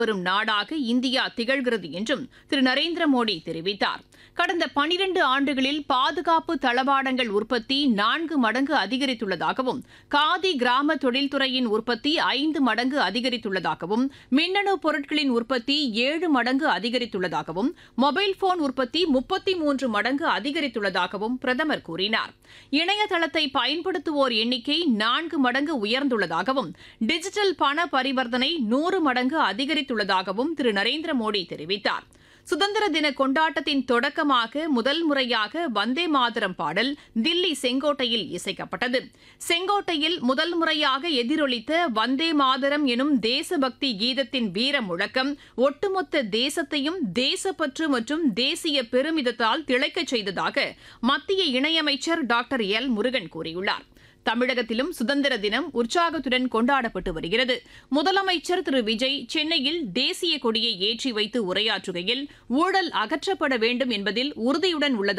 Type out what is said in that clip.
வரும் நாடாக இந்தியா திகழ்கிறது என்றும் திரு நரேந்திர மோடி தெரிவித்தார் கடந்த பனிரண்டு ஆண்டுகளில் பாதுகாப்பு தளவாடங்கள் உற்பத்தி நான்கு மடங்கு அதிகரித்துள்ளதாகவும் காதி கிராம தொழில்துறையின் உற்பத்தி ஐந்து மடங்கு அதிகரித்துள்ளதாகவும் மின்னணு பொருட்களின் உற்பத்தி ஏழு மடங்கு அதிகரித்துள்ளதாகவும் மொபைல் போன் உற்பத்தி முப்பத்தி மூன்று மடங்கு அதிகரித்துள்ளதாகவும் பிரதமர் கூறினார் இணையதளத்தை பயன்படுத்துவோர் எண்ணிக்கை நான்கு மடங்கு உயர்ந்துள்ளதாகவும் டிஜிட்டல் பண பரிவர்த்தனை நூறு மடங்கு அதிகரித்துள்ளதாகவும் திரு நரேந்திர மோடி தெரிவித்தார் சுதந்திர தின கொண்டாட்டத்தின் தொடக்கமாக முதல் முறையாக வந்தே மாதரம் பாடல் தில்லி செங்கோட்டையில் இசைக்கப்பட்டது செங்கோட்டையில் முதல் முறையாக எதிரொலித்த வந்தே மாதரம் எனும் தேசபக்தி கீதத்தின் வீர முழக்கம் ஒட்டுமொத்த தேசத்தையும் தேசப்பற்று மற்றும் தேசிய பெருமிதத்தால் திளைக்கச் செய்ததாக மத்திய இணையமைச்சர் டாக்டர் எல் முருகன் கூறியுள்ளார் தமிழகத்திலும் சுதந்திர தினம் உற்சாகத்துடன் கொண்டாடப்பட்டு வருகிறது முதலமைச்சர் திரு விஜய் சென்னையில் தேசிய கொடியை ஏற்றி வைத்து உரையாற்றுகையில் ஊழல் அகற்றப்பட வேண்டும் என்பதில் உறுதியுடன் உள்ளதாக